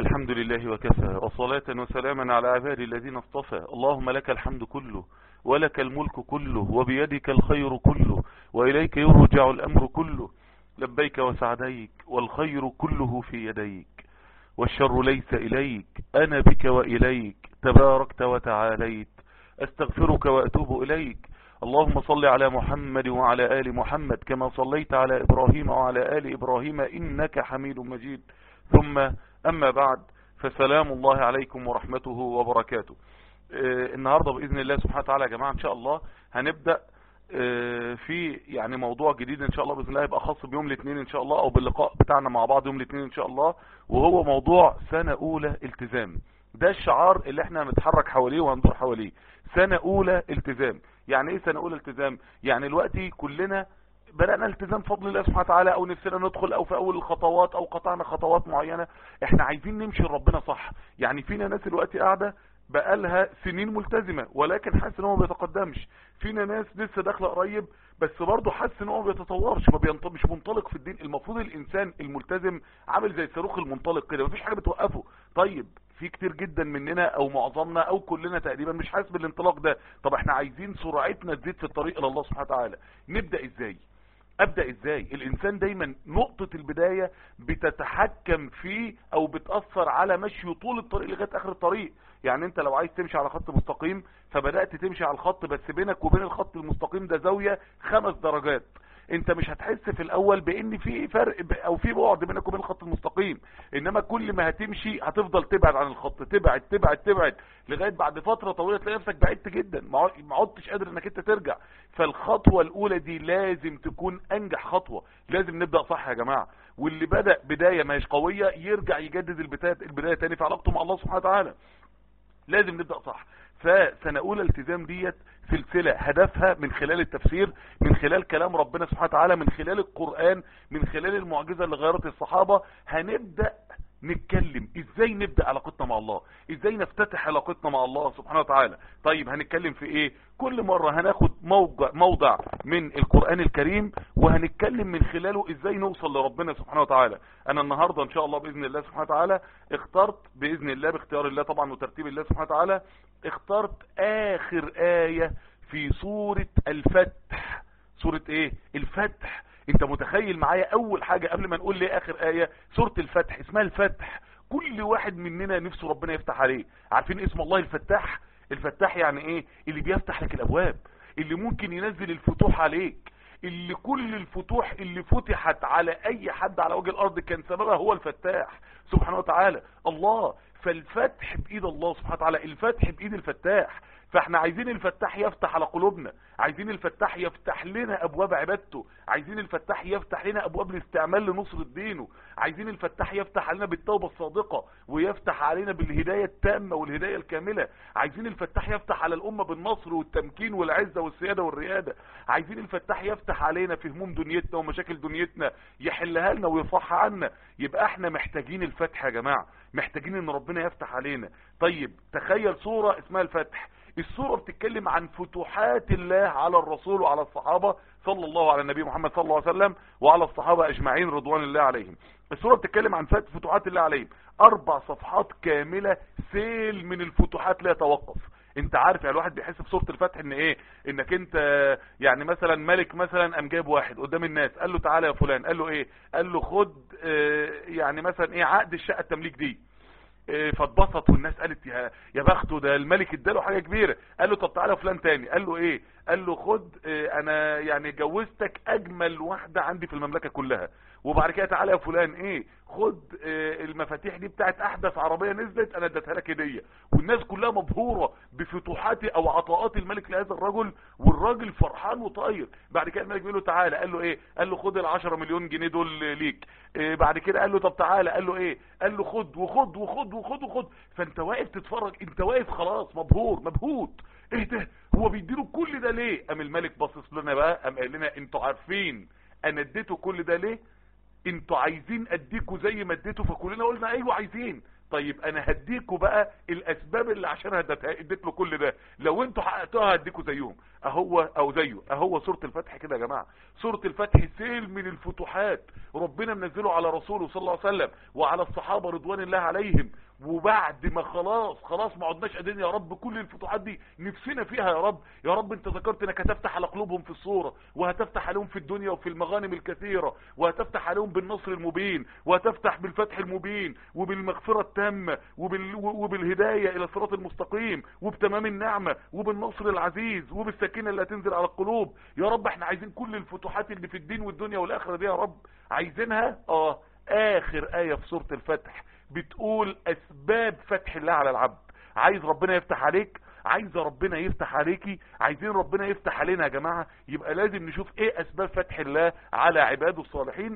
الحمد لله وكفى وصلاة وسلاما على عباد الذين اصطفى اللهم لك الحمد كله ولك الملك كله وبيدك الخير كله وإليك يرجع الأمر كله لبيك وسعديك والخير كله في يديك والشر ليس إليك أنا بك وإليك تباركت وتعاليت أستغفرك وأتوب إليك اللهم صل على محمد وعلى آل محمد كما صليت على إبراهيم وعلى آل إبراهيم إنك حميد مجيد ثم أما بعد فسلام الله عليكم ورحمته وبركاته آه النهاردة بإذن الله سبحانه وتعالى يا جماعة إن شاء الله هنبدأ آه في يعني موضوع جديد إن شاء الله بإذن الله يبقى خاص بيوم الاثنين إن شاء الله أو باللقاء بتاعنا مع بعض يوم الاثنين إن شاء الله وهو موضوع سنة أولى التزام ده الشعار اللي احنا هنتحرك حواليه وهندور حواليه سنة أولى التزام يعني ايه سنة أولى التزام يعني دلوقتي كلنا بدأنا التزام فضل الله سبحانه وتعالى او نفسنا ندخل او في اول الخطوات او قطعنا خطوات معينة احنا عايزين نمشي لربنا صح يعني فينا ناس دلوقتي قاعدة بقالها سنين ملتزمة ولكن حاسس ان هو ما بيتقدمش فينا ناس لسه داخله قريب بس برضه حاسس ان هو ما بيتطورش ما بينط... مش منطلق في الدين المفروض الانسان الملتزم عامل زي الصاروخ المنطلق كده مفيش حاجه بتوقفه طيب في كتير جدا مننا او معظمنا او كلنا تقريبا مش حاسس بالانطلاق ده طب احنا عايزين سرعتنا تزيد في الطريق الى الله سبحانه وتعالى نبدا ازاي ابدأ ازاي الانسان دايما نقطة البداية بتتحكم فيه او بتأثر على مشيه طول الطريق لغاية اخر الطريق يعني انت لو عايز تمشي على خط مستقيم فبدأت تمشي على الخط بس بينك وبين الخط المستقيم ده زاوية خمس درجات انت مش هتحس في الاول بان في فرق او في بعد بينك وبين الخط المستقيم انما كل ما هتمشي هتفضل تبعد عن الخط تبعد تبعد تبعد لغايه بعد فتره طويله تلاقي نفسك بعدت جدا ما عدتش قادر انك انت ترجع فالخطوه الاولى دي لازم تكون انجح خطوه لازم نبدا صح يا جماعه واللي بدا بدايه ما هيش قويه يرجع يجدد البدايه البدايه تاني في علاقته مع الله سبحانه وتعالى لازم نبدا صح فسنة اولى التزام ديت سلسلة هدفها من خلال التفسير من خلال كلام ربنا سبحانه وتعالى من خلال القرآن من خلال المعجزة اللي غيرت الصحابة هنبدأ نتكلم ازاي نبدأ علاقتنا مع الله ازاي نفتتح علاقتنا مع الله سبحانه وتعالى طيب هنتكلم في ايه كل مرة هناخد موضع, موضع من القرآن الكريم وهنتكلم من خلاله ازاي نوصل لربنا سبحانه وتعالى انا النهاردة ان شاء الله باذن الله سبحانه وتعالى اخترت باذن الله باختيار الله طبعا وترتيب الله سبحانه وتعالى اخترت اخر آية في سورة الفتح سورة ايه الفتح انت متخيل معايا اول حاجة قبل ما نقول ليه اخر آية سورة الفتح اسمها الفتح كل واحد مننا نفسه ربنا يفتح عليه عارفين اسم الله الفتاح الفتاح يعني ايه اللي بيفتح لك الابواب اللي ممكن ينزل الفتوح عليك اللي كل الفتوح اللي فتحت على اي حد على وجه الارض كان سببها هو الفتاح سبحانه وتعالى الله فالفتح بايد الله سبحانه وتعالى الفتح بايد الفتاح فاحنا عايزين الفتاح يفتح على قلوبنا عايزين الفتاح يفتح لنا ابواب عبادته عايزين الفتاح يفتح لنا ابواب الاستعمال لنصرة دينه عايزين الفتاح يفتح علينا بالتوبة الصادقة ويفتح علينا بالهداية التامة والهداية الكاملة عايزين الفتاح يفتح على الامة بالنصر والتمكين والعزة والسيادة والريادة عايزين الفتاح يفتح علينا في هموم دنيتنا ومشاكل دنيتنا يحلها لنا ويرفعها عنا يبقى احنا محتاجين الفتح يا جماعة محتاجين ان ربنا يفتح علينا طيب تخيل صورة اسمها الفتح السورة بتتكلم عن فتوحات الله على الرسول وعلى الصحابة صلى الله على النبي محمد صلى الله عليه وسلم وعلى الصحابة اجمعين رضوان الله عليهم السورة بتتكلم عن فتوحات الله عليهم اربع صفحات كاملة سيل من الفتوحات لا يتوقف انت عارف يعني الواحد بيحس في سوره الفتح ان ايه انك انت يعني مثلا ملك مثلا قام جايب واحد قدام الناس قال له تعالى يا فلان قال له ايه قال له خد اه يعني مثلا ايه عقد الشقه التمليك دي فاتبسط والناس قالت يا يا بخته ده الملك اداله حاجه كبيره قال له طب تعالى فلان تاني قال له ايه قال له خد اه انا يعني جوزتك اجمل واحده عندي في المملكه كلها وبعد كده تعالى يا فلان ايه خد اه المفاتيح دي بتاعت احدث عربيه نزلت انا اديتها لك هديه والناس كلها مبهوره بفتوحات او عطاءات الملك لهذا الرجل والراجل فرحان وطاير بعد كده الملك بيقول له تعالى قال له ايه قال له خد ال10 مليون جنيه دول ليك إيه بعد كده قال له طب تعالى قال له ايه قال له خد وخد وخد وخد وخد فانت واقف تتفرج انت واقف خلاص مبهور مبهوت ايه ده هو بيديله كل ده ليه قام الملك باصص لنا بقى قام قال لنا انتوا عارفين انا اديته كل ده ليه انتوا عايزين اديكوا زي ما اديته فكلنا قلنا ايوه عايزين طيب انا هديكوا بقى الاسباب اللي عشانها اديت له كل ده لو انتوا حققتوها هديكوا زيهم اهو او زيه اهو سورة الفتح كده يا جماعة سورة الفتح سيل من الفتوحات ربنا منزله على رسوله صلى الله عليه وسلم وعلى الصحابة رضوان الله عليهم وبعد ما خلاص خلاص ما عدناش قادرين يا رب كل الفتوحات دي نفسنا فيها يا رب يا رب انت ذكرت انك هتفتح على قلوبهم في الصورة وهتفتح عليهم في الدنيا وفي المغانم الكثيرة وهتفتح عليهم بالنصر المبين وهتفتح بالفتح المبين وبالمغفرة التامة وبال... وبالهداية الى الصراط المستقيم وبتمام النعمة وبالنصر العزيز وبالسكينة اللي هتنزل على القلوب يا رب احنا عايزين كل الفتوحات اللي في الدين والدنيا والاخرة دي يا رب عايزينها اه اخر اية في سورة الفتح بتقول اسباب فتح الله على العبد عايز ربنا يفتح عليك عايز ربنا يفتح عليكي عايزين ربنا يفتح علينا يا جماعة يبقى لازم نشوف ايه اسباب فتح الله على عباده الصالحين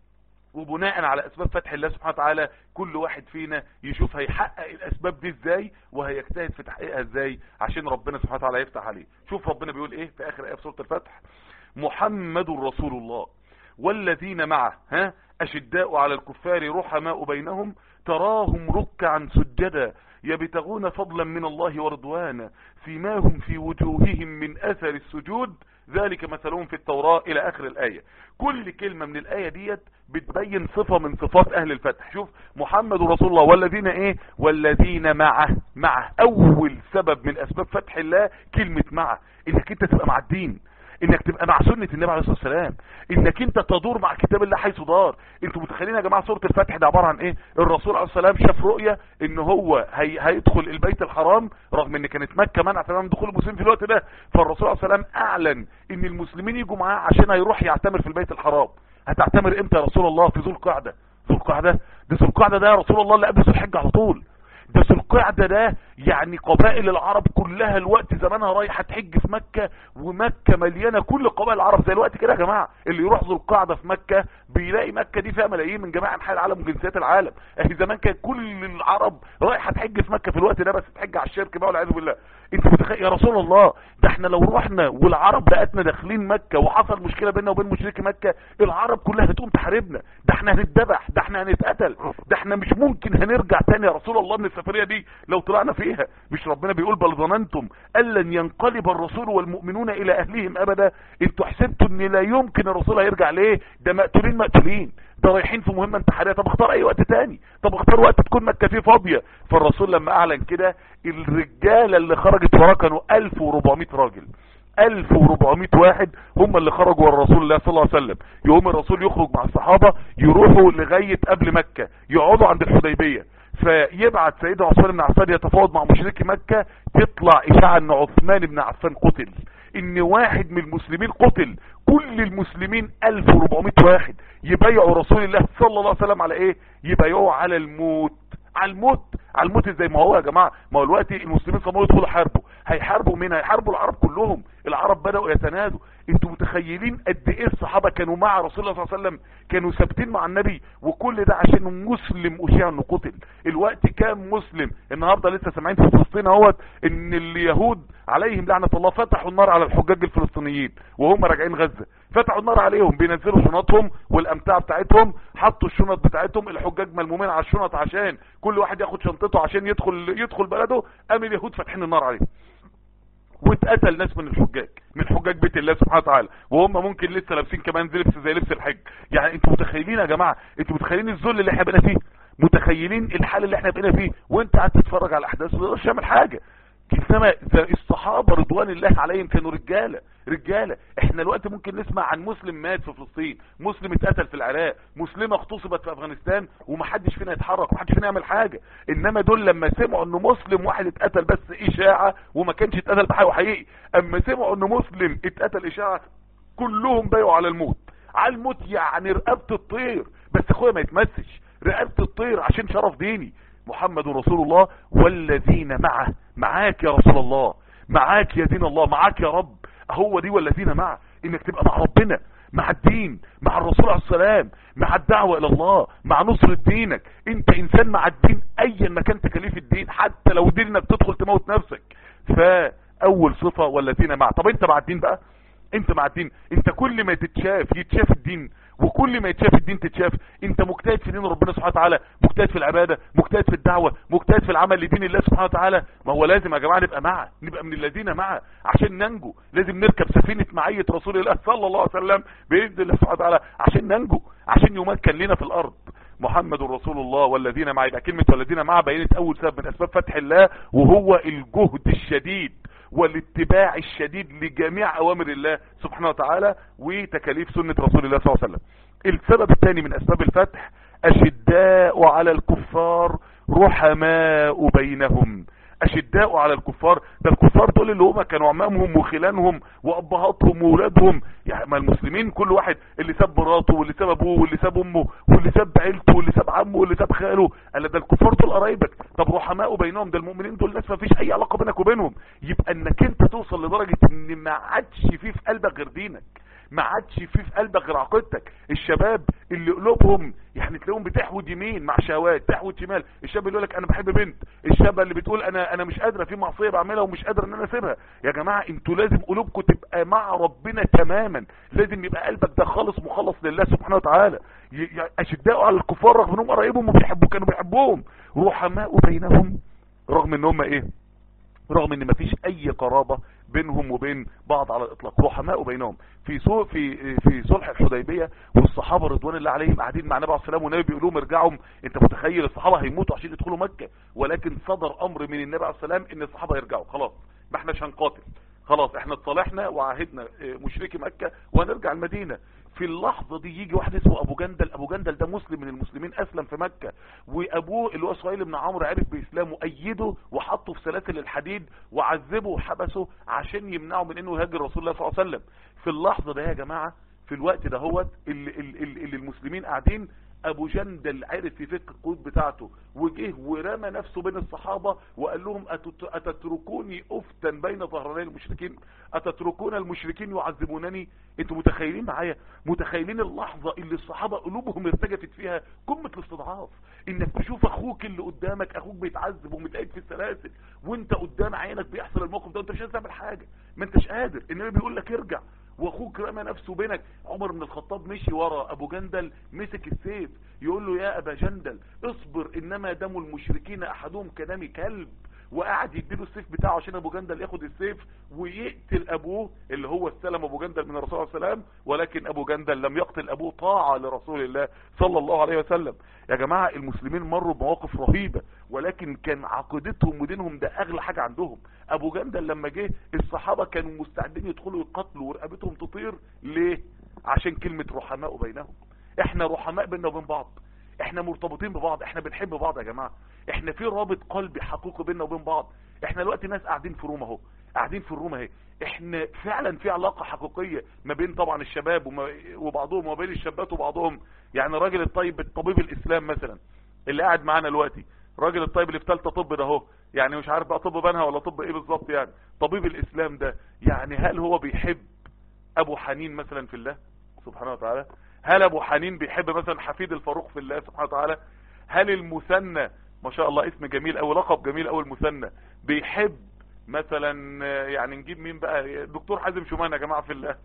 وبناء على اسباب فتح الله سبحانه وتعالى كل واحد فينا يشوف هيحقق الاسباب دي ازاي وهيجتهد في تحقيقها ازاي عشان ربنا سبحانه وتعالى يفتح عليه شوف ربنا بيقول ايه في اخر ايه في سورة الفتح محمد رسول الله والذين معه ها اشداء على الكفار رحماء بينهم تراهم ركعا سجدا يبتغون فضلا من الله ورضوانا فيما هم في وجوههم من اثر السجود ذلك مثلهم في التوراة الى اخر الاية كل كلمة من الاية ديت بتبين صفة من صفات اهل الفتح شوف محمد رسول الله والذين ايه والذين معه معه اول سبب من اسباب فتح الله كلمة معه انك انت تبقى مع الدين انك تبقى مع سنة النبي عليه الصلاة والسلام انك انت تدور مع كتاب الله حيث دار انتوا متخيلين يا جماعة سورة الفتح ده عبارة عن ايه الرسول عليه السلام شاف رؤية ان هو هي هيدخل البيت الحرام رغم ان كانت مكة منع تمام دخول المسلمين في الوقت ده فالرسول عليه السلام اعلن ان المسلمين يجوا معاه عشان هيروح يعتمر في البيت الحرام هتعتمر امتى يا رسول الله في ذو القعدة ذو القعدة ده ذو القعدة ده يا رسول الله اللي قبل ذو الحجة على طول ده ذو القعدة ده يعني قبائل العرب كلها الوقت زمانها رايحة تحج في مكة ومكة مليانة كل قبائل العرب زي الوقت كده يا جماعة اللي يروح ذو القعدة في مكة بيلاقي مكة دي فيها ملايين من جميع انحاء العالم وجنسيات العالم اهي زمان كان كل العرب رايحة تحج في مكة في الوقت ده بس تحج على الشرك بقى والعياذ بالله انت متخيل يا رسول الله ده احنا لو رحنا والعرب لقتنا داخلين مكة وحصل مشكلة بيننا وبين مشركي مكة العرب كلها هتقوم تحاربنا ده احنا هنتذبح ده احنا هنتقتل ده احنا مش ممكن هنرجع تاني يا رسول الله من السفرية دي لو طلعنا فيها مش ربنا بيقول بل ظننتم ألن ينقلب الرسول والمؤمنون إلى أهلهم أبدا انتوا حسبتوا ان لا يمكن الرسول هيرجع ليه ده مقتولين مقتولين ده رايحين في مهمة انتحارية طب اختار اي وقت تاني طب اختار وقت تكون مكة فيه فاضية فالرسول لما اعلن كده الرجالة اللي خرجت وراه كانوا 1400 راجل 1400 واحد هم اللي خرجوا ورا رسول الله صلى الله عليه وسلم يقوم الرسول يخرج مع الصحابة يروحوا لغاية قبل مكة يقعدوا عند الحديبية فيبعت سيدنا عثمان بن عفان يتفاوض مع مشركي مكة تطلع اشاعة ان عثمان بن عفان قتل ان واحد من المسلمين قتل كل المسلمين 1400 واحد يبايعوا رسول الله صلى الله عليه وسلم على ايه يبايعوا على الموت على الموت على الموت ازاي ما هو يا جماعة ما هو دلوقتي المسلمين صمموا يدخلوا حربوا هيحاربوا مين هيحاربوا العرب كلهم العرب بدأوا يتنادوا انتوا متخيلين قد ايه الصحابة كانوا مع رسول الله صلى الله عليه وسلم كانوا ثابتين مع النبي وكل ده عشان مسلم اشيع انه قتل الوقت كام مسلم النهاردة لسه سامعين في فلسطين اهوت ان اليهود عليهم لعنة الله فتحوا النار على الحجاج الفلسطينيين وهم راجعين غزة فتحوا النار عليهم بينزلوا شنطهم والامتعة بتاعتهم حطوا الشنط بتاعتهم الحجاج ملمومين على الشنط عشان كل واحد ياخد شنطته عشان يدخل يدخل بلده قام اليهود فاتحين النار عليهم واتقتل ناس من الحجاج من حجاج بيت الله سبحانه وتعالى وهم ممكن لسه لابسين كمان لبس زي لبس الحج يعني انتوا متخيلين يا جماعه انتوا متخيلين الذل اللي احنا بقينا فيه متخيلين الحال اللي احنا بقينا فيه وانت قاعد تتفرج على الاحداث وما تقدرش تعمل حاجه انما الصحابه رضوان الله عليهم كانوا رجاله رجاله احنا الوقت ممكن نسمع عن مسلم مات في فلسطين مسلم اتقتل في العراق مسلمه اغتصبت في افغانستان ومحدش فينا يتحرك ومحدش فينا يعمل حاجه انما دول لما سمعوا انه مسلم واحد اتقتل بس اشاعه وما كانش اتقتل بحقه حقيقي اما سمعوا انه مسلم اتقتل اشاعه كلهم بايعوا على الموت على الموت يعني رقبه الطير بس اخويا ما يتمسش رقبه الطير عشان شرف ديني محمد رسول الله والذين معه معاك يا رسول الله معاك يا دين الله معاك يا رب هو دي والذين معه انك تبقى مع ربنا مع الدين مع الرسول عليه السلام مع الدعوة الى الله مع نصر دينك انت انسان مع الدين ايا ما كان تكاليف الدين حتى لو دين انك تدخل تموت نفسك فاول صفة والذين معه طب انت مع الدين بقى انت مع الدين انت كل ما تتشاف يتشاف الدين وكل ما يتشاف الدين تتشاف انت مجتهد في دين ربنا سبحانه وتعالى مجتهد في العبادة مجتهد في الدعوة مجتهد في العمل لدين الله سبحانه وتعالى ما هو لازم يا جماعة نبقى معه نبقى من الذين معه عشان ننجو لازم نركب سفينة معية رسول الله صلى الله عليه وسلم بإذن الله سبحانه وتعالى عشان ننجو عشان يمكن لنا في الأرض محمد رسول الله والذين معه يبقى كلمة والذين معه بينت أول سبب من أسباب فتح الله وهو الجهد الشديد والاتباع الشديد لجميع اوامر الله سبحانه وتعالى وتكاليف سنة رسول الله صلى الله عليه وسلم السبب الثاني من اسباب الفتح اشداء على الكفار رحماء بينهم اشداء على الكفار ده الكفار دول اللي هم كانوا عمامهم وخلانهم وابهاتهم وولادهم يعني ما المسلمين كل واحد اللي ساب مراته واللي ساب ابوه واللي ساب امه واللي ساب عيلته واللي ساب عمه واللي ساب خاله قال ده الكفار دول قرايبك طب رحماء بينهم ده المؤمنين دول ناس ما فيش اي علاقه بينك وبينهم يبقى انك انت توصل لدرجه ان ما عادش فيه في قلبك غير دينك ما عادش فيه في قلبك غير عقيدتك الشباب اللي قلوبهم يعني تلاقيهم بتحود يمين مع شهوات تحود شمال الشاب اللي يقول لك انا بحب بنت الشابه اللي بتقول انا انا مش قادره في معصيه بعملها ومش قادره ان انا اسيبها يا جماعه انتوا لازم قلوبكم تبقى مع ربنا تماما لازم يبقى قلبك ده خالص مخلص لله سبحانه وتعالى اشداء على الكفار رغم انهم قرايبهم وبيحبوا كانوا بيحبوهم رحماء بينهم رغم ان هم ايه رغم ان مفيش اي قرابة بينهم وبين بعض على الاطلاق رحماء بينهم في سوء في في صلح الحديبيه والصحابه رضوان الله عليهم قاعدين مع النبي عليه الصلاه والسلام والنبي بيقول لهم ارجعوا انت متخيل الصحابه هيموتوا عشان يدخلوا مكه ولكن صدر امر من النبي عليه السلام ان الصحابه يرجعوا خلاص ما احناش هنقاتل خلاص احنا اتصالحنا وعاهدنا مشركي مكه وهنرجع المدينه في اللحظة دي يجي واحد اسمه ابو جندل ابو جندل ده مسلم من المسلمين اسلم في مكة وابوه اللي هو اسرائيل بن عمرو عرف باسلامه ايده وحطه في سلاسل الحديد وعذبه وحبسه عشان يمنعه من انه يهاجر رسول الله صلى الله عليه وسلم في اللحظة ده يا جماعة في الوقت ده هو اللي, اللي, اللي المسلمين قاعدين ابو جندل عرف يفك القيود بتاعته وجه ورمى نفسه بين الصحابة وقال لهم اتتركوني افتا بين ظهراني المشركين اتتركون المشركين يعذبونني انتوا متخيلين معايا متخيلين اللحظة اللي الصحابة قلوبهم ارتجفت فيها قمة الاستضعاف انك تشوف اخوك اللي قدامك اخوك بيتعذب ومتقيد في السلاسل وانت قدام عينك بيحصل الموقف ده وانت مش قادر تعمل حاجة ما انتش قادر النبي بيقول لك ارجع واخوك رمى نفسه بينك عمر بن الخطاب مشي ورا ابو جندل مسك السيف يقول له يا ابا جندل اصبر انما دم المشركين احدهم كدم كلب وقعد يديله السيف بتاعه عشان ابو جندل ياخد السيف ويقتل ابوه اللي هو استلم ابو جندل من الرسول صلى الله عليه وسلم ولكن ابو جندل لم يقتل ابوه طاعة لرسول الله صلى الله عليه وسلم يا جماعة المسلمين مروا بمواقف رهيبة ولكن كان عقيدتهم ودينهم ده اغلى حاجة عندهم ابو جندل لما جه الصحابة كانوا مستعدين يدخلوا يقتلوا ورقبتهم تطير ليه عشان كلمة رحماء بينهم احنا رحماء بيننا وبين بعض احنا مرتبطين ببعض احنا بنحب بعض يا جماعة احنا في رابط قلبي حقيقي بيننا وبين بعض احنا دلوقتي ناس قاعدين في روما اهو قاعدين في الروم اهي احنا فعلا في علاقة حقيقية ما بين طبعا الشباب وما وبعضهم وما بين الشابات وبعضهم يعني الراجل الطيب الطبيب الاسلام مثلا اللي قاعد معانا دلوقتي الراجل الطيب اللي في ثالثه طب ده اهو يعني مش عارف بقى طب بنها ولا طب ايه بالظبط يعني طبيب الاسلام ده يعني هل هو بيحب ابو حنين مثلا في الله سبحانه وتعالى هل ابو حنين بيحب مثلا حفيد الفاروق في الله سبحانه وتعالى هل المثنى ما شاء الله اسم جميل او لقب جميل او المثنى بيحب مثلا يعني نجيب مين بقى دكتور حازم شومان يا جماعة في الله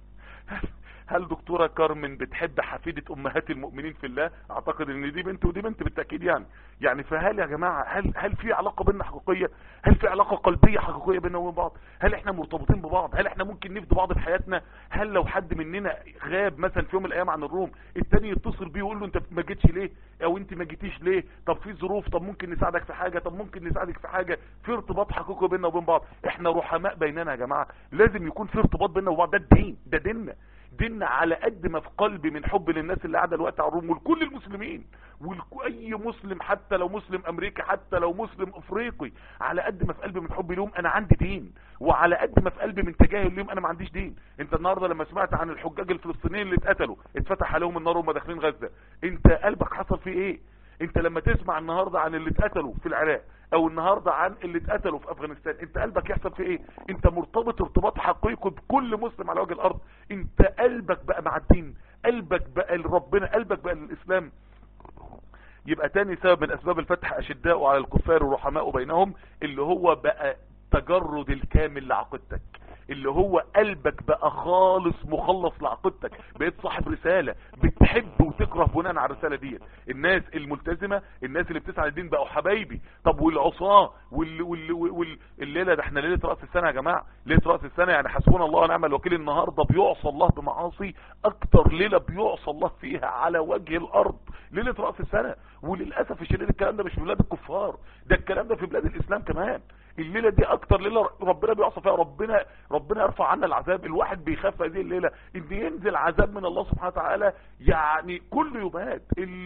هل دكتورة كارمن بتحب حفيدة امهات المؤمنين في الله اعتقد ان دي بنت ودي بنت بالتأكيد يعني يعني فهل يا جماعة هل هل في علاقة بيننا حقيقية هل في علاقة قلبية حقيقية بيننا وبين بعض هل احنا مرتبطين ببعض هل احنا ممكن نفد بعض في حياتنا هل لو حد مننا غاب مثلا في يوم من الايام عن الروم التاني يتصل بيه ويقول له انت ما جيتش ليه او انت ما جيتيش ليه طب في ظروف طب ممكن نساعدك في حاجة طب ممكن نساعدك في حاجة في ارتباط حقيقي بيننا وبين بعض احنا رحماء بيننا يا جماعة لازم يكون في ارتباط بيننا وبعض ده الدين ده ديننا ديننا على قد ما في قلبي من حب للناس اللي قاعده الوقت على الروم ولكل المسلمين واي مسلم حتى لو مسلم امريكي حتى لو مسلم افريقي على قد ما في قلبي من حبي لهم انا عندي دين وعلى قد ما في قلبي من تجاهل لهم انا ما عنديش دين انت النهارده لما سمعت عن الحجاج الفلسطينيين اللي اتقتلوا اتفتح عليهم النار وهم داخلين غزه انت قلبك حصل فيه ايه انت لما تسمع النهاردة عن اللي اتقتلوا في العراق او النهاردة عن اللي اتقتلوا في افغانستان انت قلبك يحصل في ايه انت مرتبط ارتباط حقيقي بكل مسلم على وجه الارض انت قلبك بقى مع الدين قلبك بقى لربنا قلبك بقى للاسلام يبقى تاني سبب من اسباب الفتح اشداء على الكفار ورحماء بينهم اللي هو بقى تجرد الكامل لعقيدتك اللي هو قلبك بقى خالص مخلص لعقيدتك بقيت صاحب رسالة بتحب وتكره بناء على الرسالة ديت الناس الملتزمة الناس اللي بتسعى للدين بقوا حبايبي طب والعصاة وال... وال... وال... الليلة ده احنا ليلة رأس السنة يا جماعة ليلة رأس السنة يعني حسبنا الله ونعم الوكيل النهاردة بيعصى الله بمعاصي اكتر ليلة بيعصى الله فيها على وجه الارض ليلة رأس السنة وللأسف الشديد الكلام ده مش في بلاد الكفار ده الكلام ده في بلاد الاسلام كمان الليلة دي اكتر ليلة ربنا بيعصى فيها ربنا ربنا يرفع عنا العذاب الواحد بيخاف هذه الليلة ان ينزل عذاب من الله سبحانه وتعالى يعني كله يبات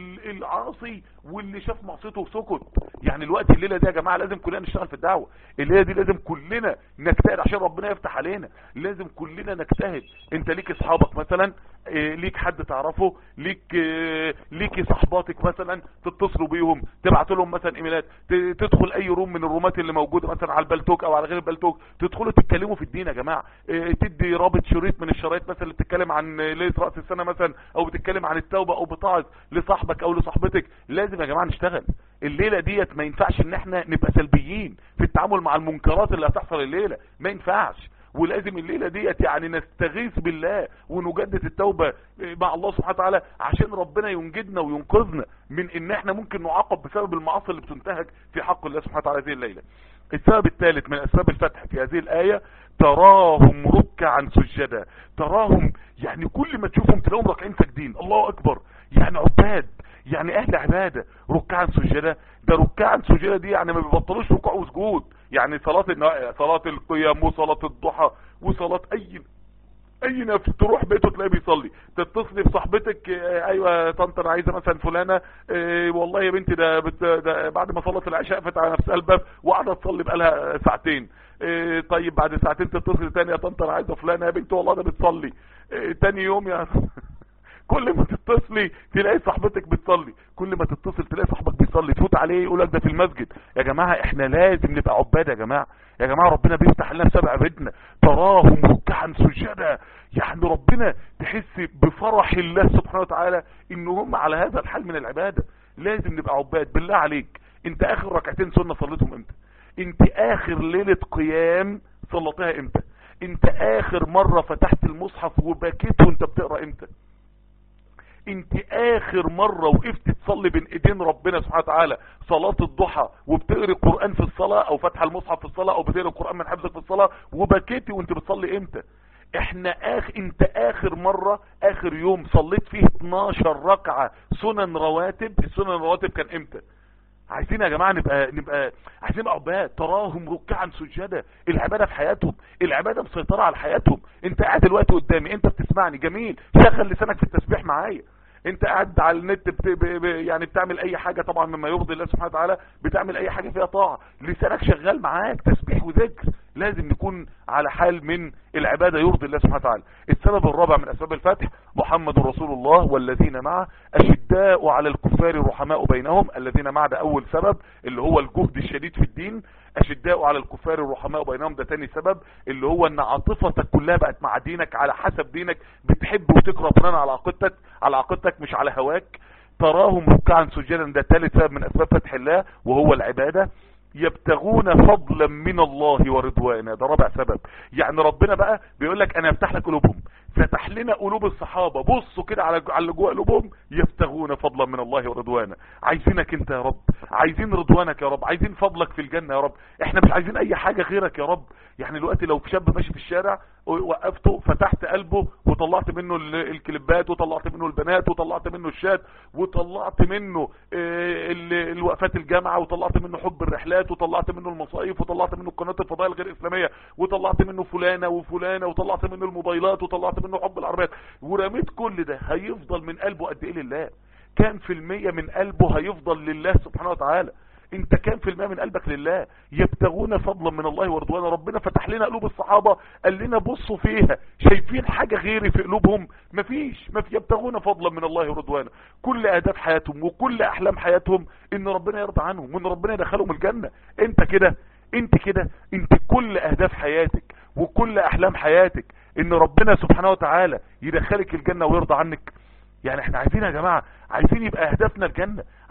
العاصي واللي شاف معصيته وسكت يعني الوقت الليلة دي يا جماعة لازم كلنا نشتغل في الدعوة الليلة دي لازم كلنا نجتهد عشان ربنا يفتح علينا لازم كلنا نجتهد انت ليك اصحابك مثلا ليك حد تعرفه ليك ليكي صحباتك مثلا تتصلوا بيهم تبعت لهم مثلا ايميلات تدخل اي روم من الرومات اللي موجوده مثلا على البلتوك او على غير البلتوك تدخلوا تتكلموا في الدين يا جماعه تدي رابط شريط من الشرايط مثلا اللي بتتكلم عن ليله راس السنه مثلا او بتتكلم عن التوبه او بتعظ لصاحبك او لصاحبتك لازم يا جماعه نشتغل الليله ديت ما ينفعش ان احنا نبقى سلبيين في التعامل مع المنكرات اللي هتحصل الليله ما ينفعش ولازم الليلة ديت يعني نستغيث بالله ونجدد التوبة مع الله سبحانه وتعالى عشان ربنا ينجدنا وينقذنا من ان احنا ممكن نعاقب بسبب المعاصي اللي بتنتهك في حق الله سبحانه وتعالى هذه الليلة السبب الثالث من اسباب الفتح في هذه الآية تراهم ركعا سجدا تراهم يعني كل ما تشوفهم تلاقيهم راكعين ساجدين الله اكبر يعني عباد يعني اهل عبادة ركعا سجدا ده ركعا سجدا دي يعني ما بيبطلوش ركوع وسجود يعني صلاة صلاة القيام وصلاة الضحى وصلاة اي اي نفس تروح بيته تلاقيه بيصلي تتصلي بصاحبتك اه ايوه يا طنط انا عايزه مثلا فلانه اه والله يا بنتي ده, بت ده بعد ما صلت العشاء قفت على نفسها الباب وقاعده تصلي بقالها ساعتين اه طيب بعد ساعتين تتصل تاني يا طنط انا عايزه فلانه يا بنتي والله ده بتصلي تاني يوم يا كل ما تتصلي تلاقي صاحبتك بتصلي كل ما تتصل تلاقي صاحبك بيصلي تفوت عليه يقول لك ده في المسجد يا جماعه احنا لازم نبقى عباد يا جماعه يا جماعه ربنا بيفتح لنا سبع بدنا تراهم ركعا سجدا يعني ربنا تحس بفرح الله سبحانه وتعالى ان هم على هذا الحال من العباده لازم نبقى عباد بالله عليك انت اخر ركعتين سنه صليتهم امتى انت اخر ليله قيام صليتها امتى انت اخر مره فتحت المصحف وبكيت وانت بتقرا امتى انت اخر مرة وقفت تصلي بين ايدين ربنا سبحانه وتعالى صلاة الضحى وبتقري قرآن في الصلاة او فتح المصحف في الصلاة او بتقري القرآن من حفظك في الصلاة وبكيتي وانت بتصلي امتى احنا اخ انت اخر مرة اخر يوم صليت فيه 12 ركعة سنن رواتب السنن الرواتب كان امتى عايزين يا جماعة نبقى نبقى عايزين نبقى عباد تراهم ركعا سجدا العبادة في حياتهم العبادة مسيطرة على حياتهم انت قاعد دلوقتي قدامي انت بتسمعني جميل شغل لسانك في التسبيح معايا انت قاعد على النت بت... ب... ب... يعني بتعمل اي حاجة طبعا مما يرضي الله سبحانه وتعالى بتعمل اي حاجة فيها طاعة لسانك شغال معاك تسبيح وذكر لازم نكون على حال من العبادة يرضي الله سبحانه وتعالى السبب الرابع من اسباب الفتح محمد رسول الله والذين معه اشداء على الكفار رحماء بينهم الذين معه ده اول سبب اللي هو الجهد الشديد في الدين اشداء على الكفار الرحماء بينهم ده تاني سبب اللي هو ان عاطفتك كلها بقت مع دينك على حسب دينك بتحب وتكره بناء على عقيدتك على عقيدتك مش على هواك تراهم ركعا سجدا ده ثالث سبب من اسباب فتح الله وهو العبادة يبتغون فضلا من الله ورضوانا ده رابع سبب يعني ربنا بقى بيقول لك انا افتح لك قلوبهم فتح لنا قلوب الصحابة بصوا كده على على اللي جوه قلوبهم يبتغون فضلا من الله ورضوانا عايزينك انت يا رب عايزين رضوانك يا رب عايزين فضلك في الجنة يا رب احنا مش عايزين اي حاجة غيرك يا رب يعني دلوقتي لو شاب ماشي في الشارع وقفته فتحت قلبه وطلعت منه الكليبات وطلعت منه البنات وطلعت منه الشات وطلعت منه الوقفات الجامعة وطلعت منه حب الرحلات وطلعت منه المصايف وطلعت منه القناة الفضائية الغير اسلامية وطلعت منه فلانة وفلانة وطلعت منه الموبايلات وطلعت منه حب العربيات ورميت كل ده هيفضل من قلبه قد ايه لله كام في المية من قلبه هيفضل لله سبحانه وتعالى انت كام في المية من قلبك لله يبتغون فضلا من الله ورضوانا ربنا فتح لنا قلوب الصحابة قال لنا بصوا فيها شايفين حاجة غيري في قلوبهم مفيش ما في يبتغون فضلا من الله ورضوانا كل اهداف حياتهم وكل احلام حياتهم ان ربنا يرضى عنهم وان ربنا يدخلهم الجنة انت كده انت كده انت كل اهداف حياتك وكل احلام حياتك ان ربنا سبحانه وتعالى يدخلك الجنة ويرضى عنك يعني احنا عايزين يا جماعة عايزين يبقى اهدافنا الجنة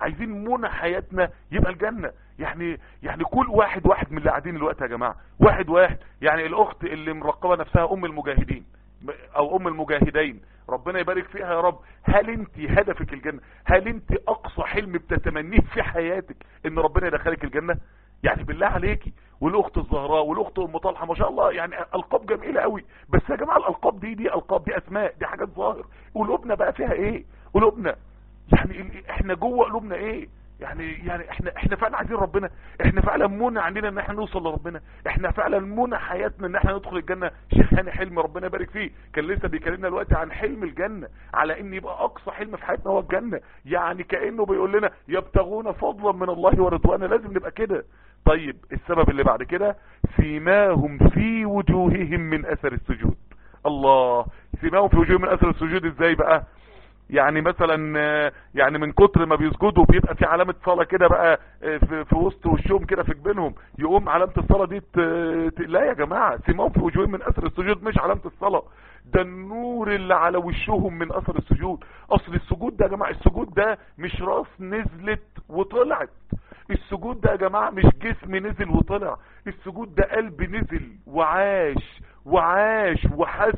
عايزين منى حياتنا يبقى الجنة يعني يعني كل واحد واحد من اللي قاعدين الوقت يا جماعة واحد واحد يعني الاخت اللي مرقبة نفسها ام المجاهدين او ام المجاهدين ربنا يبارك فيها يا رب هل انت هدفك الجنة هل انت اقصى حلم بتتمنيه في حياتك ان ربنا يدخلك الجنة يعني بالله عليكي والاخت الزهراء والاخت ام طلحه ما شاء الله يعني القاب جميله قوي بس يا جماعه الالقاب دي دي القاب دي اسماء دي حاجات ظاهر قلوبنا بقى فيها ايه قلوبنا يعني احنا جوه قلوبنا ايه يعني يعني احنا احنا فعلا عايزين ربنا احنا فعلا منى عندنا ان احنا نوصل لربنا احنا فعلا منى حياتنا ان احنا ندخل الجنه شيخ هاني حلم ربنا يبارك فيه كان لسه بيكلمنا دلوقتي عن حلم الجنه على ان يبقى اقصى حلم في حياتنا هو الجنه يعني كانه بيقول لنا يبتغون فضلا من الله ورضوانا لازم نبقى كده طيب السبب اللي بعد كده سيماهم في وجوههم من اثر السجود الله سيماهم في وجوههم من اثر السجود ازاي بقى يعني مثلا يعني من كتر ما بيسجدوا بيبقى في علامة صلاة كده بقى في, في وسط وشهم كده في جبينهم يقوم علامة الصلاة دي ت... ت... لا يا جماعة سيماهم في وجوههم من اثر السجود مش علامة الصلاة ده النور اللي على وشهم من اثر السجود اصل السجود ده يا جماعة السجود ده مش راس نزلت وطلعت السجود ده يا جماعة مش جسم نزل وطلع السجود ده قلب نزل وعاش وعاش وحس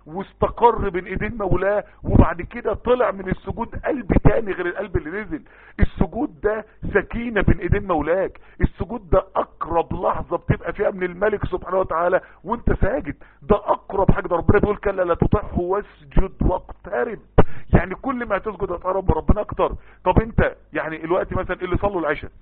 واستقر بين ايدين مولاه وبعد كده طلع من السجود قلب تاني غير القلب اللي نزل السجود ده سكينة بين ايدين مولاك السجود ده اقرب لحظة بتبقى فيها من الملك سبحانه وتعالى وانت ساجد ده اقرب حاجة ده ربنا بيقول كلا لا تطعه واسجد واقترب يعني كل ما هتسجد هتقرب من ربنا اكتر طب انت يعني الوقت مثلا اللي صلوا العشاء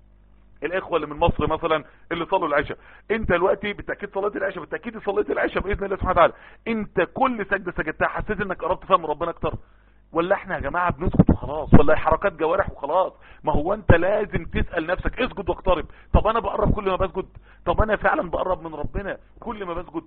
الاخوة اللي من مصر مثلا اللي صلوا العشاء انت دلوقتي بالتاكيد صليت العشاء بالتاكيد صليت العشاء باذن الله سبحانه وتعالى انت كل سجده سجدتها حسيت انك قربت فهم ربنا اكتر ولا احنا يا جماعه بنسكت وخلاص ولا حركات جوارح وخلاص ما هو انت لازم تسال نفسك اسجد واقترب طب انا بقرب كل ما بسجد طب انا فعلا بقرب من ربنا كل ما بسجد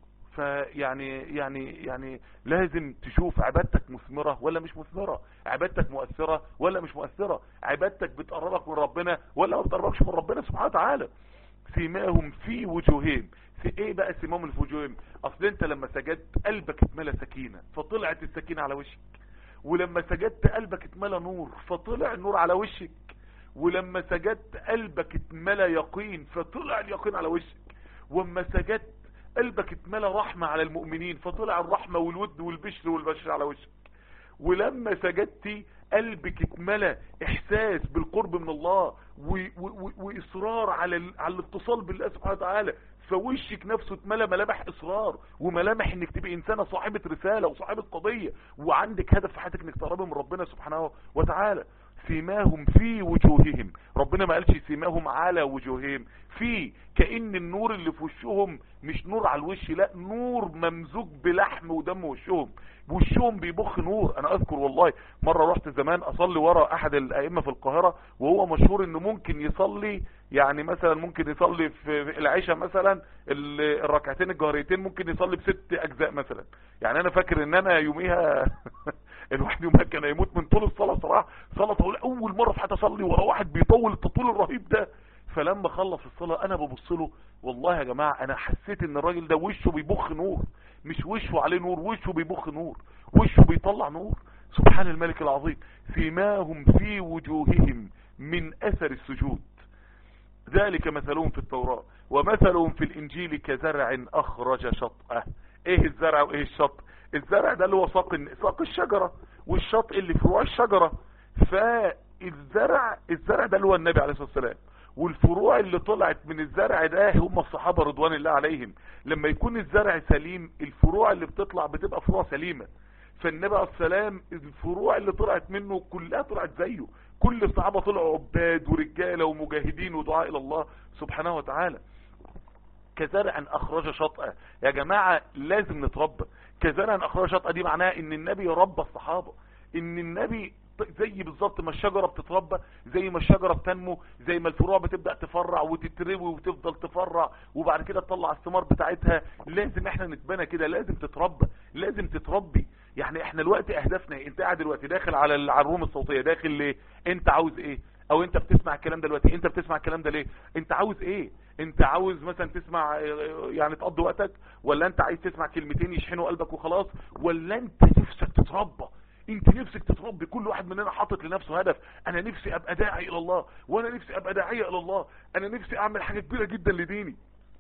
فيعني يعني يعني لازم تشوف عبادتك مثمرة ولا مش مثمرة عبادتك مؤثرة ولا مش مؤثرة عبادتك بتقربك من ربنا ولا ما بتقربكش من ربنا سبحانه وتعالى سيماهم في وجوههم في ايه بقى سيماهم اللي في وجوههم اصل انت لما سجدت قلبك اتملى سكينة فطلعت السكينة على وشك ولما سجدت قلبك اتملى نور فطلع النور على وشك ولما سجدت قلبك اتملى يقين فطلع اليقين على وشك واما سجدت قلبك اتملى رحمة على المؤمنين فطلع الرحمة والود والبشر والبشر على وشك ولما سجدتي قلبك اتملى احساس بالقرب من الله و و واصرار على على الاتصال بالله سبحانه وتعالى فوشك نفسه اتملى ملامح اصرار وملامح انك تبقى انسانه صاحبه رساله وصاحبه قضيه وعندك هدف في حياتك انك تقربي من ربنا سبحانه وتعالى سيماهم في وجوههم ربنا ما قالش سيماهم على وجوههم في كأن النور اللي في وشهم مش نور على الوش لا نور ممزوج بلحم ودم وشهم وشهم بيبخ نور انا اذكر والله مرة رحت زمان اصلي ورا احد الائمة في القاهرة وهو مشهور انه ممكن يصلي يعني مثلا ممكن يصلي في العشاء مثلا الركعتين الجهريتين ممكن يصلي بست اجزاء مثلا يعني انا فاكر ان انا يوميها الواحد يومها كان يموت من طول الصلاة صراحة صلاة طويلة اول مرة في حياتي اصلي ورا واحد بيطول التطويل الرهيب ده فلما خلص الصلاة انا ببص له والله يا جماعة انا حسيت ان الراجل ده وشه بيبخ نور مش وشه عليه نور وشه بيبخ نور وشه بيطلع نور سبحان الملك العظيم فيماهم في وجوههم من اثر السجود ذلك مثلهم في التوراة ومثلهم في الانجيل كزرع اخرج شطأه ايه الزرع وايه الشط الزرع ده اللي هو ساق ساق الشجرة والشط اللي فروع الشجرة فالزرع الزرع ده اللي هو النبي عليه الصلاة والسلام والفروع اللي طلعت من الزرع ده هم الصحابة رضوان الله عليهم لما يكون الزرع سليم الفروع اللي بتطلع بتبقى فروع سليمة فالنبي عليه السلام الفروع اللي طلعت منه كلها طلعت زيه كل الصحابة طلعوا عباد ورجالة ومجاهدين ودعاء الى الله سبحانه وتعالى كزرع اخرج شطأة يا جماعة لازم نتربى كزرع اخرج شطأة دي معناها ان النبي ربى الصحابة ان النبي زي بالظبط ما الشجرة بتتربى زي ما الشجرة بتنمو زي ما الفروع بتبدأ تفرع وتتروي وتفضل تفرع وبعد كده تطلع الثمار بتاعتها لازم احنا نتبنى كده لازم تتربى لازم تتربي يعني احنا الوقت اهدافنا ايه انت قاعد دلوقتي داخل على الروم الصوتية داخل ليه انت عاوز ايه او انت بتسمع الكلام ده دلوقتي انت بتسمع الكلام ده ليه انت عاوز ايه انت عاوز مثلا تسمع يعني تقضي وقتك ولا انت عايز تسمع كلمتين يشحنوا قلبك وخلاص ولا انت نفسك تتربى انت نفسك تتربي كل واحد مننا حاطط لنفسه هدف انا نفسي ابقى داعي الى الله وانا نفسي ابقى داعيه الى الله انا نفسي اعمل حاجه كبيره جدا لديني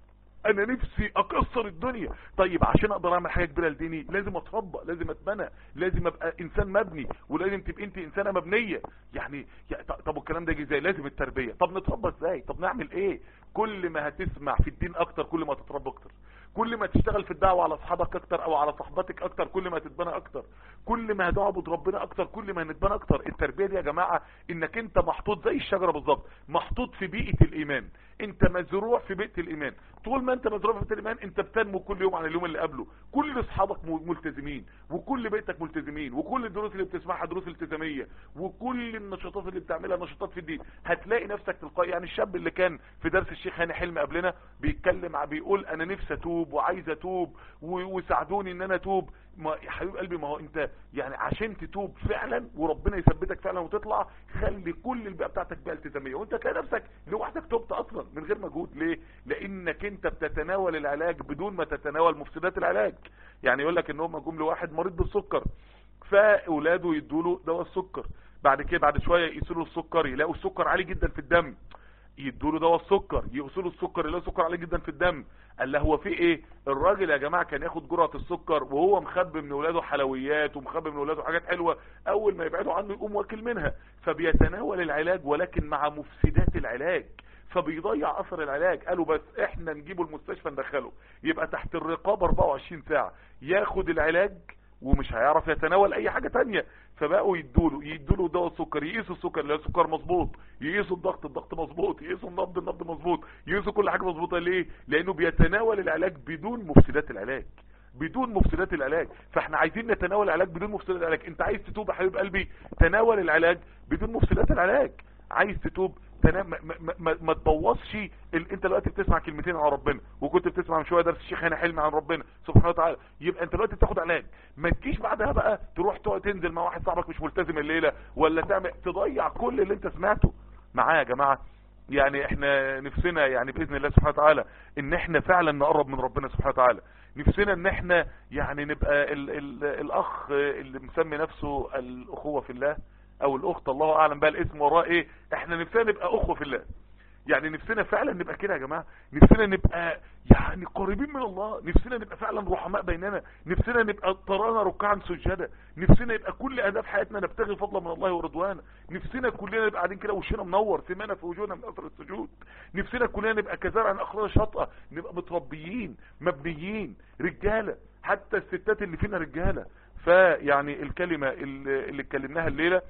انا نفسي اكسر الدنيا طيب عشان اقدر اعمل حاجه كبيره لديني لازم اتربى لازم اتبنى لازم ابقى انسان مبني ولازم تبقى انت انسانه مبنيه يعني يا- ط- طب والكلام ده يجي ازاي لازم التربيه طب نتربى ازاي طب نعمل ايه كل ما هتسمع في الدين اكتر كل ما تتربى اكتر كل ما تشتغل في الدعوه على اصحابك اكتر او على صحباتك اكتر كل ما تتبنى اكتر كل ما هتعبد ربنا اكتر كل ما هنتبنى اكتر التربيه دي يا جماعه انك انت محطوط زي الشجره بالظبط محطوط في بيئه الايمان انت مزروع في بيئه الايمان طول ما انت مزروع في بيئه الايمان انت بتنمو كل يوم عن اليوم اللي قبله كل اصحابك م- ملتزمين وكل بيتك ملتزمين وكل الدروس اللي بتسمعها دروس التزاميه وكل النشاطات اللي بتعملها نشاطات في الدين هتلاقي نفسك تلقائي يعني الشاب اللي كان في درس الشيخ هاني حلمي قبلنا بيتكلم ع- بيقول انا نفسي اتوب وعايز اتوب و- وساعدوني ان انا اتوب ما يا حبيب قلبي ما هو انت يعني عشان تتوب فعلا وربنا يثبتك فعلا وتطلع خلي كل البيئه بتاعتك بيئه التزاميه وانت تلاقي نفسك لوحدك تبت اصلا من غير مجهود ليه لانك انت بتتناول العلاج بدون ما تتناول مفسدات العلاج يعني يقول لك ان هم جم لواحد مريض بالسكر فاولاده يدوا له دواء السكر بعد كده بعد شويه يقيسوا له السكر يلاقوا السكر عالي جدا في الدم يدوا له دواء السكر يقيسوا له السكر يلاقوا السكر عالي جدا في الدم قال له هو في ايه الراجل يا جماعه كان ياخد جرعه السكر وهو مخبي من اولاده حلويات ومخبي من اولاده حاجات حلوه اول ما يبعدوا عنه يقوم واكل منها فبيتناول العلاج ولكن مع مفسدات العلاج فبيضيع اثر العلاج قالوا بس احنا نجيبه المستشفى ندخله يبقى تحت الرقابه 24 ساعه ياخد العلاج ومش هيعرف يتناول اي حاجة تانية فبقوا يدوله يدوله دواء السكر يقيسوا السكر لا السكر مظبوط يقيسوا الضغط الضغط مظبوط يقيسوا النبض النبض مظبوط يقيسوا كل حاجة مظبوطة ليه لانه بيتناول العلاج بدون مفسدات العلاج بدون مفسدات العلاج فاحنا عايزين نتناول العلاج بدون مفسدات العلاج انت عايز تتوب يا حبيب قلبي تناول العلاج بدون مفسدات العلاج عايز تتوب تنام ما, ما, ما, ما تبوظش ال... انت دلوقتي بتسمع كلمتين عن ربنا وكنت بتسمع من شويه درس الشيخ هاني حلمي عن ربنا سبحانه وتعالى يبقى انت دلوقتي بتاخد علاج ما تجيش بعدها بقى تروح تقعد تنزل مع واحد صاحبك مش ملتزم الليله ولا تعمل تضيع كل اللي انت سمعته معايا يا جماعه يعني احنا نفسنا يعني باذن الله سبحانه وتعالى ان احنا فعلا نقرب من ربنا سبحانه وتعالى نفسنا ان احنا يعني نبقى ال ال الاخ اللي مسمي نفسه الاخوه في الله او الاخت الله اعلم بقى الاسم وراه ايه احنا نفسنا نبقى اخوه في الله يعني نفسنا فعلا نبقى كده يا جماعه نفسنا نبقى يعني قريبين من الله نفسنا نبقى فعلا رحماء بيننا نفسنا نبقى ترانا ركعا سجدا نفسنا يبقى كل اهداف حياتنا نبتغي فضلا من الله ورضوانه نفسنا كلنا نبقى قاعدين كده وشنا منور سمانا في وجوهنا من اثر السجود نفسنا كلنا نبقى كزرع اخرى شاطئه نبقى متربيين مبنيين رجاله حتى الستات اللي فينا رجاله فيعني الكلمه اللي اللي اتكلمناها الليله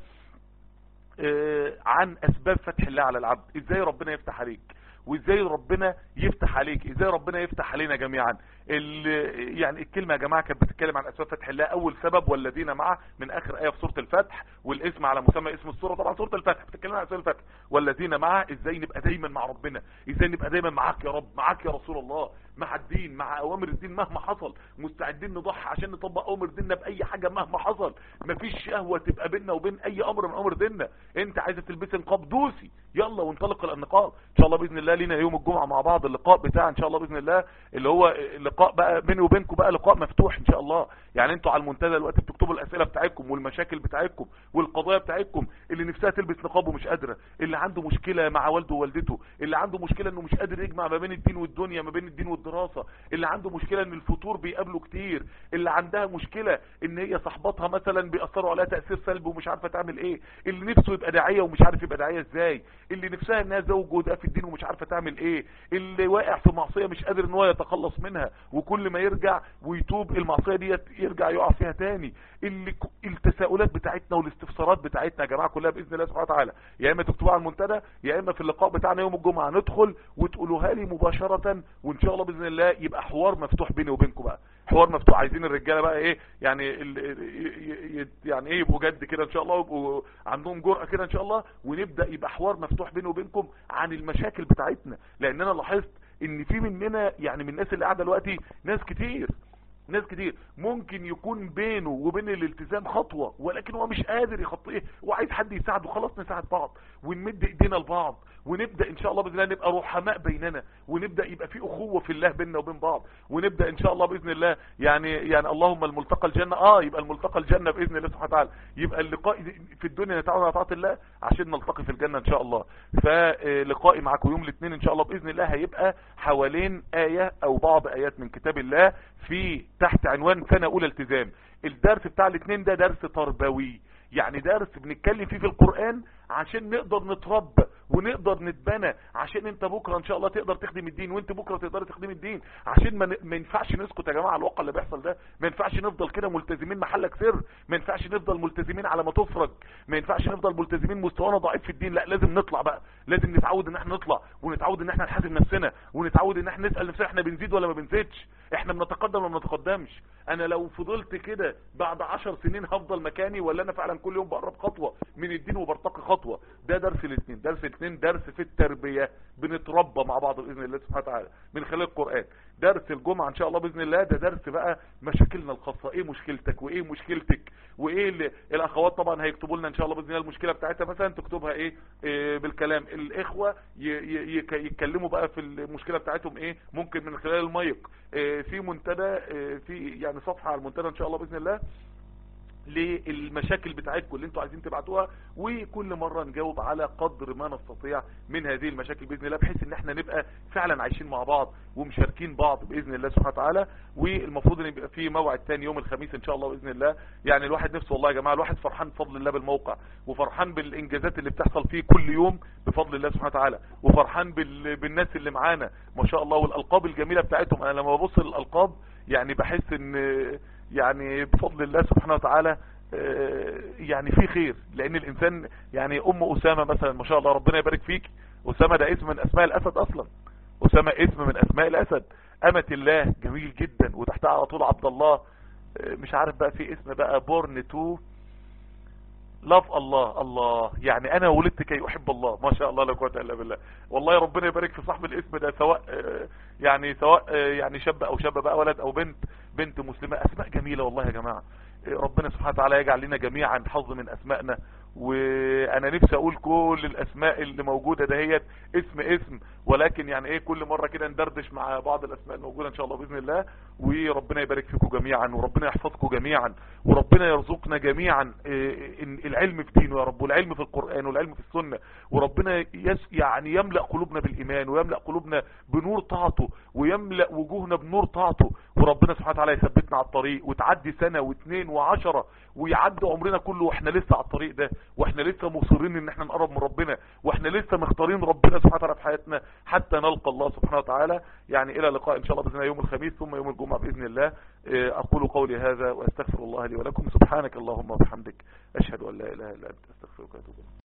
آه، عن اسباب فتح الله على العبد ازاي ربنا يفتح عليك وازاي ربنا يفتح عليك ازاي ربنا يفتح علينا جميعا ال- يعني الكلمه يا جماعه كانت بتتكلم عن اسباب فتح الله اول سبب والذين معه من اخر ايه في سوره الفتح والاسم على مسمى اسم السوره طبعا سوره الفتح بتتكلم عن اسباب الفتح والذين معه ازاي نبقى دايما مع ربنا ازاي نبقى دايما معاك يا رب معاك يا رسول الله مع الدين مع اوامر الدين مهما حصل مستعدين نضحي عشان نطبق اوامر ديننا باي حاجه مهما حصل مفيش شهوه تبقى بيننا وبين اي امر من امر ديننا انت عايزه تلبسي نقاب دوسي يلا وانطلق الى النقاب ان شاء الله باذن الله لينا يوم الجمعه مع بعض اللقاء بتاع ان شاء الله باذن الله اللي هو لقاء بقى بيني وبينكم بقى لقاء مفتوح ان شاء الله يعني انتوا على المنتدى دلوقتي بتكتبوا الاسئله بتاعتكم والمشاكل بتاعتكم والقضايا بتاعتكم اللي نفسها تلبس نقاب ومش قادره اللي عنده مشكله مع والده ووالدته اللي عنده مشكله انه مش قادر يجمع ما بين الدين والدنيا ما بين الدين والدراسه اللي عنده مشكله ان الفتور بيقابله كتير اللي عندها مشكله ان هي صاحباتها مثلا بيأثروا عليها تأثير سلبي ومش عارفه تعمل ايه اللي نفسه يبقى داعيه ومش عارف يبقى داعيه ازاي اللي نفسها انها زوج ده في الدين ومش عارفه تعمل ايه اللي واقع في معصيه مش قادر ان هو يتخلص منها وكل ما يرجع ويتوب المعصيه ديت يرجع يقع فيها تاني اللي ك- التساؤلات بتاعتنا والاستفسارات بتاعتنا يا جماعه كلها باذن الله سبحانه وتعالى يا اما تكتبوها على المنتدى يا اما في اللقاء بتاعنا يوم الجمعه ندخل وتقولوها لي مباشره وان شاء الله باذن الله يبقى حوار مفتوح بيني وبينكم بقى حوار مفتوح عايزين الرجاله بقى ايه يعني ال- ي- ي- يعني ايه يبقوا جد كده ان شاء الله ويبقوا عندهم جرأة كده ان شاء الله ونبدا يبقى حوار مفتوح بيني وبينكم عن المشاكل بتاعتنا لان انا لاحظت ان في مننا يعني من الناس اللي قاعده دلوقتي ناس كتير ناس كتير ممكن يكون بينه وبين الالتزام خطوة ولكن هو مش قادر يخطيه وعايز حد يساعده خلاص نساعد بعض ونمد ايدينا لبعض ونبدأ ان شاء الله باذن الله نبقى رحماء بيننا ونبدأ يبقى في اخوة في الله بيننا وبين بعض ونبدأ ان شاء الله باذن الله يعني يعني اللهم الملتقى الجنة اه يبقى الملتقى الجنة باذن الله سبحانه وتعالى يبقى اللقاء في الدنيا نتعاون على طاعة الله عشان نلتقي في الجنة ان شاء الله فلقائي معاكم يوم الاثنين ان شاء الله باذن الله هيبقى حوالين آية او بعض ايات من كتاب الله في تحت عنوان سنة اولى التزام الدرس بتاع الاثنين ده درس تربوي يعني درس بنتكلم فيه في القرآن عشان نقدر نتربى ونقدر نتبنى عشان انت بكرة ان شاء الله تقدر تخدم الدين وانت بكرة تقدر تخدم الدين عشان ما, ما ينفعش نسكت يا جماعة على الواقع اللي بيحصل ده ما ينفعش نفضل كده ملتزمين محلك سر ما ينفعش نفضل ملتزمين على ما تفرج ما ينفعش نفضل ملتزمين مستوانا ضعيف في الدين لا لازم نطلع بقى لازم نتعود ان احنا نطلع ونتعود ان احنا نحاسب نفسنا ونتعود ان احنا نسأل نفسنا احنا بنزيد ولا ما بنزيدش احنا بنتقدم ولا ما بنتقدمش انا لو فضلت كده بعد عشر سنين هفضل مكاني ولا انا فعلا كل يوم بقرب خطوة من الدين وبرتقي خطوة ده درس الاثنين درس الاثنين درس في التربية بنتربى مع بعض باذن الله سبحانه وتعالى من خلال القرآن درس الجمعة ان شاء الله باذن الله ده درس بقى مشاكلنا الخاصة ايه مشكلتك وايه مشكلتك وايه اللي الاخوات طبعا هيكتبوا لنا ان شاء الله باذن الله المشكلة بتاعتها مثلا تكتبها ايه, إيه بالكلام الاخوة يتكلموا بقى في المشكلة بتاعتهم ايه ممكن من خلال المايك إيه في منتدى إيه في يعني صفحة على المنتدى ان شاء الله باذن الله للمشاكل بتاعتكم اللي انتوا عايزين تبعتوها وكل مرة نجاوب على قدر ما نستطيع من هذه المشاكل بإذن الله بحيث ان احنا نبقى فعلا عايشين مع بعض ومشاركين بعض بإذن الله سبحانه وتعالى والمفروض ان يبقى في موعد تاني يوم الخميس ان شاء الله بإذن الله يعني الواحد نفسه والله يا جماعة الواحد فرحان بفضل الله بالموقع وفرحان بالانجازات اللي بتحصل فيه كل يوم بفضل الله سبحانه وتعالى وفرحان بال... بالناس اللي معانا ما شاء الله والالقاب الجميلة بتاعتهم انا لما ببص للالقاب يعني بحس ان يعني بفضل الله سبحانه وتعالى يعني في خير لان الانسان يعني ام اسامة مثلا ما شاء الله ربنا يبارك فيك اسامة ده اسم من اسماء الاسد اصلا اسامة اسم من اسماء الاسد امة الله جميل جدا وتحتها على طول عبد الله مش عارف بقى في اسم بقى بورن تو لاف الله الله يعني انا ولدت كي احب الله ما شاء الله لا قوه الا بالله والله ربنا يبارك في صاحب الاسم ده سواء يعني سواء يعني شاب او شابه بقى ولد او بنت بنت مسلمه اسماء جميله والله يا جماعه ربنا سبحانه وتعالى يجعل لنا جميعا حظ من اسمائنا وانا نفسي اقول كل الاسماء اللي موجودة دهيت اسم اسم ولكن يعني ايه كل مرة كده ندردش مع بعض الاسماء الموجودة ان شاء الله باذن الله وربنا يبارك فيكم جميعا وربنا يحفظكم جميعا وربنا يرزقنا جميعا العلم في دينه يا رب والعلم في القرآن والعلم في السنة وربنا يعني يملأ قلوبنا بالايمان ويملأ قلوبنا بنور طاعته ويملأ وجوهنا بنور طاعته وربنا سبحانه وتعالى يثبتنا على الطريق وتعدي سنة واثنين وعشرة ويعدي عمرنا كله واحنا لسه على الطريق ده واحنا لسه مصرين ان احنا نقرب من ربنا واحنا لسه مختارين ربنا سبحانه وتعالى في حياتنا حتى نلقى الله سبحانه وتعالى يعني الى لقاء ان شاء الله باذن الله يوم الخميس ثم يوم الجمعة باذن الله اقول قولي هذا واستغفر الله لي ولكم سبحانك اللهم وبحمدك اشهد ان لا اله الا انت استغفرك واتوب اليك